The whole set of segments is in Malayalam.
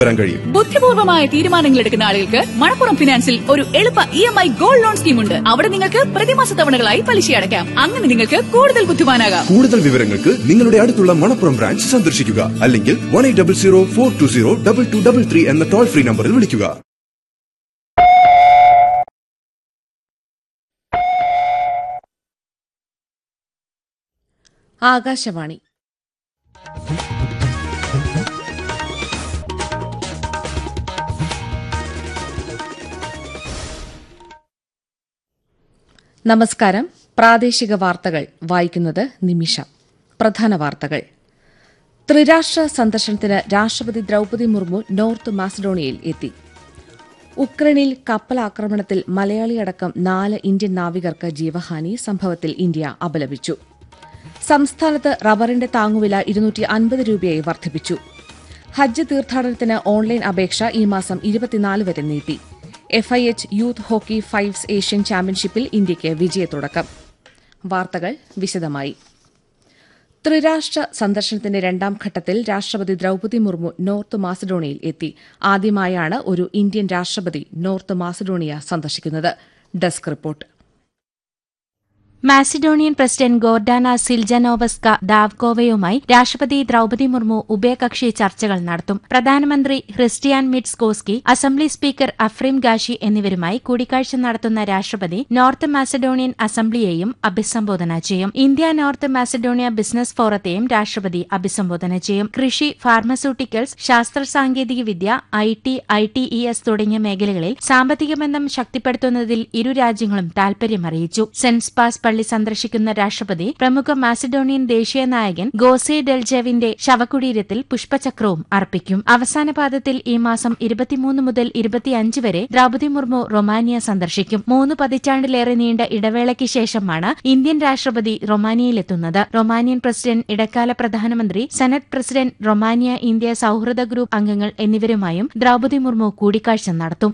വരാൻ കഴിയും ബുദ്ധിപൂർവമായ തീരുമാനങ്ങൾ എടുക്കുന്ന ആളുകൾക്ക് മണപ്പുറം ഫിനാൻസിൽ ഒരു എളുപ്പ E M I gold loan scheme ഉണ്ട് അവിടെ നിങ്ങൾക്ക് പ്രതിമാസ തവണകളായി പലിശ അടയ്ക്കാം അങ്ങനെ നിങ്ങൾക്ക് കൂടുതൽ ബുദ്ധിമാനാകാം കൂടുതൽ വിവരങ്ങൾക്ക് നിങ്ങളുടെ അടുത്തുള്ള മണപ്പുറം ബ്രാഞ്ച് സന്ദർശിക്കുക അല്ലെങ്കിൽ one eight double zero four two zero double two double three എന്ന ടോൾ ഫ്രീ നമ്പറിൽ വിളിക്കുക ആകാശവാണി നമസ്കാരം പ്രാദേശിക വാർത്തകൾ വായിക്കുന്നത് നിമിഷ പ്രധാന വാർത്തകൾ ത്രിരാഷ്ട്ര സന്ദർശനത്തിന് രാഷ്ട്രപതി ദ്രൌപദി മുർമു നോർത്ത് മാസഡോണിയയിൽ എത്തി ഉക്രൈനിൽ കപ്പലാക്രമണത്തിൽ മലയാളിയടക്കം നാല് ഇന്ത്യൻ നാവികർക്ക് ജീവഹാനി സംഭവത്തിൽ ഇന്ത്യ അപലപിച്ചു സംസ്ഥാനത്ത് റബ്ബറിന്റെ താങ്ങുവില ഇരുന്നൂറ്റി അൻപത് രൂപയായി വർദ്ധിപ്പിച്ചു ഹജ്ജ് തീർത്ഥാടനത്തിന് ഓൺലൈൻ അപേക്ഷ ഈ മാസം ഇരുപത്തിനാല് വരെ നീട്ടി FIH youth hockey fives Asian ചാമ്പ്യൻഷിപ്പിൽ ഇന്ത്യയ്ക്ക് വിജയത്തുടക്കം വാർത്തകൾ വിശദമായി ത്രിരാഷ്ട്ര സന്ദർശനത്തിന്റെ രണ്ടാം ഘട്ടത്തിൽ രാഷ്ട്രപതി ദ്രൌപദി മുർമു നോർത്ത് മാസഡോണിയയിൽ എത്തി ആദ്യമായാണ് ഒരു ഇന്ത്യൻ രാഷ്ട്രപതി നോർത്ത് മാസഡോണിയ സന്ദർശിക്കുന്നത് desk report Macedonian president Gordana Siljanovska ദാവ്കോവയുമായി രാഷ്ട്രപതി ദ്രൌപദി മുർമു ഉഭയകക്ഷി ചർച്ചകൾ നടത്തും പ്രധാനമന്ത്രി Hristijan Mickoski assembly speaker Afrim Gashi എന്നിവരുമായി കൂടിക്കാഴ്ച നടത്തുന്ന രാഷ്ട്രപതി നോർത്ത് മാസഡോണിയൻ അസംബ്ലിയെയും അഭിസംബോധന ചെയ്യും ഇന്ത്യ നോർത്ത് മാസഡോണിയ ബിസിനസ് ഫോറത്തെയും രാഷ്ട്രപതി അഭിസംബോധന ചെയ്യും കൃഷി ഫാർമസ്യൂട്ടിക്കൽസ് ശാസ്ത്ര സാങ്കേതിക വിദ്യ I T I T E S തുടങ്ങിയ മേഖലകളിൽ സാമ്പത്തിക ബന്ധം ശക്തിപ്പെടുത്തുന്നതിൽ ഇരു രാജ്യങ്ങളും താൽപര്യമറിയിച്ചു സെന്റ് പാസ് പള്ളി സന്ദർശിക്കുന്ന രാഷ്ട്രപതി പ്രമുഖ മാസിഡോണിയൻ ദേശീയ നായകൻ ഗോസെ ഡെൽജെവിന്റെ ശവകുടീരത്തിൽ പുഷ്പചക്രവും അർപ്പിക്കും അവസാന പാദത്തിൽ ഈ മാസം ഇരുപത്തിമൂന്ന് മുതൽ ഇരുപത്തിയഞ്ച് വരെ ദ്രൌപദി മുർമു റൊമാനിയ സന്ദർശിക്കും മൂന്ന് പതിറ്റാണ്ടിലേറെ നീണ്ട ഇടവേളയ്ക്ക് ശേഷമാണ് ഇന്ത്യൻ രാഷ്ട്രപതി റൊമാനിയയിലെത്തുന്നത് റൊമാനിയൻ പ്രസിഡന്റ് ഇടക്കാല പ്രധാനമന്ത്രി സെനറ്റ് പ്രസിഡന്റ് റൊമാനിയ ഇന്ത്യ സൌഹൃദ ഗ്രൂപ്പ് അംഗങ്ങൾ എന്നിവരുമായും ദ്രൌപദി മുർമു കൂടിക്കാഴ്ച നടത്തും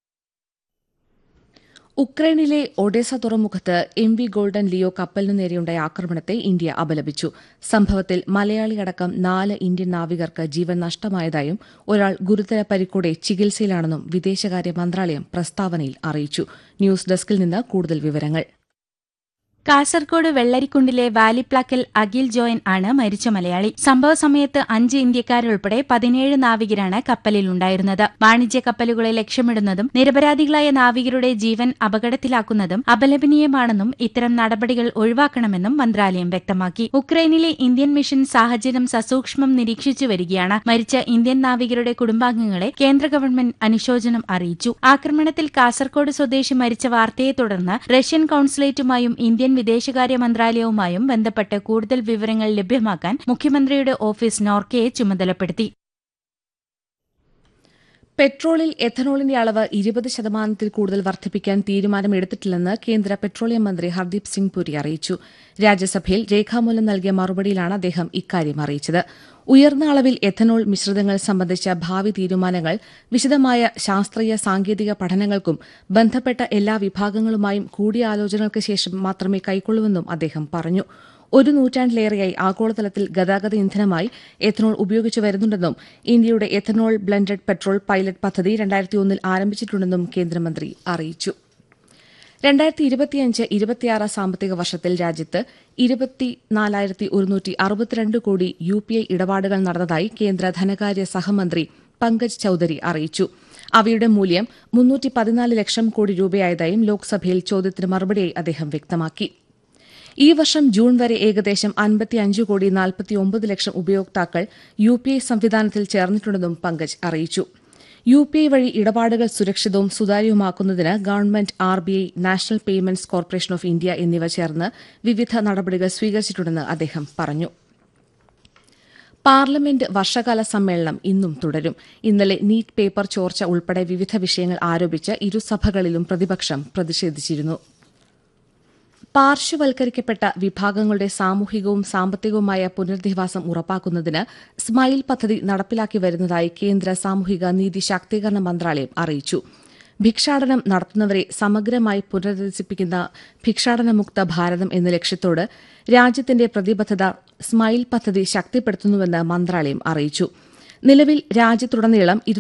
ഉക്രൈനിലെ ഒഡേസ തുറമുഖത്ത് എം വി ഗോൾഡൻ ലിയോ കപ്പലിനു നേരെയുണ്ടായ ആക്രമണത്തെ ഇന്ത്യ അപലപിച്ചു സംഭവത്തിൽ മലയാളിയടക്കം നാല് ഇന്ത്യൻ നാവികർക്ക് ജീവൻ നഷ്ടമായതായും ഒരാൾ ഗുരുതര പരിക്കോടെ ചികിത്സയിലാണെന്നും വിദേശകാര്യ മന്ത്രാലയം പ്രസ്താവനയിൽ അറിയിച്ചു ന്യൂസ് ഡെസ്കിൽ നിന്ന് കൂടുതൽ വിവരങ്ങൾ കാസർകോട് വെള്ളരിക്കുണ്ടിലെ വാലിപ്ലാക്കൽ അഖിൽ ജോയൻ ആണ് മരിച്ച മലയാളി സംഭവ സമയത്ത് അഞ്ച് ഇന്ത്യക്കാരുൾപ്പെടെ പതിനേഴ് നാവികരാണ് കപ്പലിലുണ്ടായിരുന്നത് വാണിജ്യ കപ്പലുകളെ ലക്ഷ്യമിടുന്നതും നിരപരാധികളായ നാവികരുടെ ജീവൻ അപകടത്തിലാക്കുന്നതും അപലപനീയമാണെന്നും ഇത്തരം നടപടികൾ ഒഴിവാക്കണമെന്നും മന്ത്രാലയം വ്യക്തമാക്കി ഉക്രൈനിലെ ഇന്ത്യൻ മിഷൻ സാഹചര്യം സസൂക്ഷ്മം നിരീക്ഷിച്ചു വരികയാണ് മരിച്ച ഇന്ത്യൻ നാവികരുടെ കുടുംബാംഗങ്ങളെ കേന്ദ്ര ഗവൺമെന്റ് അനുശോചനം അറിയിച്ചു ആക്രമണത്തിൽ കാസർകോട് സ്വദേശി മരിച്ച വാർത്തയെ തുടർന്ന് റഷ്യൻ കൌൺസുലേറ്റുമായും ഇന്ത്യൻ വിദേശകാര്യ മന്ത്രാലയവുമായും ബന്ധപ്പെട്ട് കൂടുതൽ വിവരങ്ങൾ ലഭ്യമാക്കാൻ മുഖ്യമന്ത്രിയുടെ ഓഫീസ് നോർക്കയെ ചുമതലപ്പെടുത്തി പെട്രോളിൽ എഥനോളിന്റെ അളവ് ഇരുപത് ശതമാനത്തിൽ കൂടുതൽ വർദ്ധിപ്പിക്കാൻ തീരുമാനമെടുത്തിട്ടില്ലെന്ന് കേന്ദ്ര പെട്രോളിയം മന്ത്രി ഹർദീപ് സിംഗ് പുരി അറിയിച്ചു രാജ്യസഭയിൽ രേഖാമൂലം നൽകിയ മറുപടിയിലാണ് അദ്ദേഹം ഇക്കാര്യം അറിയിച്ചത് ഉയർന്ന അളവിൽ എഥനോൾ മിശ്രിതങ്ങൾ സംബന്ധിച്ച ഭാവി തീരുമാനങ്ങൾ വിശദമായ ശാസ്ത്രീയ സാങ്കേതിക പഠനങ്ങൾക്കും ബന്ധപ്പെട്ട എല്ലാ വിഭാഗങ്ങളുമായും കൂടിയാലോചനകൾക്ക് ശേഷം മാത്രമേ കൈക്കൊള്ളൂവെന്നും അദ്ദേഹം പറഞ്ഞു ഒരു നൂറ്റാണ്ടിലേറെയായി ആഗോളതലത്തിൽ ഗതാഗത ഇന്ധനമായി എഥനോൾ ഉപയോഗിച്ചു വരുന്നുണ്ടെന്നും ഇന്ത്യയുടെ എഥനോൾ ബ്ലെൻഡഡ് പെട്രോൾ പൈലറ്റ് പദ്ധതി രണ്ടായിരത്തി ഒന്നിൽ ആരംഭിച്ചിട്ടുണ്ടെന്നും കേന്ദ്രമന്ത്രി അറിയിച്ചു രണ്ടായിരത്തി ഇരുപത്തിയഞ്ച് ഇരുപത്തിയാറ് സാമ്പത്തിക വർഷത്തിൽ രാജ്യത്ത് ഇരുപത്തിനാലായിരത്തി ഒരുന്നൂറ്റി അറുപത്തിരണ്ട് കോടി യു പി ഐ ഇടപാടുകൾ നടന്നതായി കേന്ദ്ര ധനകാര്യ സഹമന്ത്രി പങ്കജ് ചൌധരി അറിയിച്ചു അവയുടെ മൂല്യം മുന്നൂറ്റി പതിനാല് ലക്ഷം കോടി രൂപയായതായും ലോക്സഭയിൽ ചോദ്യത്തിന് മറുപടിയായി അദ്ദേഹം വ്യക്തമാക്കി ഈ വർഷം ജൂൺ വരെ ഏകദേശം അൻപത്തിയഞ്ച് കോടി നാൽപ്പത്തിയൊമ്പത് ലക്ഷം ഉപയോക്താക്കൾ യു പി ഐ സംവിധാനത്തിൽ ചേർന്നിട്ടുണ്ടെന്നും പങ്കജ് അറിയിച്ചു യു പി ഐ വഴി ഇടപാടുകൾ സുരക്ഷിതവും സുതാര്യവുമാക്കുന്നതിന് government R B I national payments corporation of India എന്നിവ ചേർന്ന് വിവിധ നടപടികൾ സ്വീകരിച്ചിട്ടുണ്ടെന്ന് അദ്ദേഹം പറഞ്ഞു പാർലമെന്റ് വർഷകാല സമ്മേളനം ഇന്നും തുടരും ഇന്നലെ നീറ്റ് പേപ്പർ ചോർച്ച ഉൾപ്പെടെ വിവിധ വിഷയങ്ങൾ ആരോപിച്ച് ഇരുസഭകളിലും പ്രതിപക്ഷം പ്രതിഷേധിച്ചിരുന്നു പാർശ്വവൽക്കരിക്കപ്പെട്ട വിഭാഗങ്ങളുടെ സാമൂഹികവും സാമ്പത്തികവുമായ പുനരധിവാസം ഉറപ്പാക്കുന്നതിന് സ്മൈൽ പദ്ധതി നടപ്പിലാക്കി വരുന്നതായി കേന്ദ്ര സാമൂഹിക നീതി ശാക്തീകരണ മന്ത്രാലയം അറിയിച്ചു ഭിക്ഷാടനം നടത്തുന്നവരെ സമഗ്രമായി പുനരധിവസിപ്പിക്കുന്ന ഭിക്ഷാടനമുക്ത ഭാരതം എന്ന ലക്ഷ്യത്തോട് രാജ്യത്തിന്റെ പ്രതിബദ്ധത സ്മൈൽ പദ്ധതി ശക്തിപ്പെടുത്തുന്നുവെന്ന് മന്ത്രാലയം അറിയിച്ചു നിലവിൽ രാജ്യത്തുടനീളം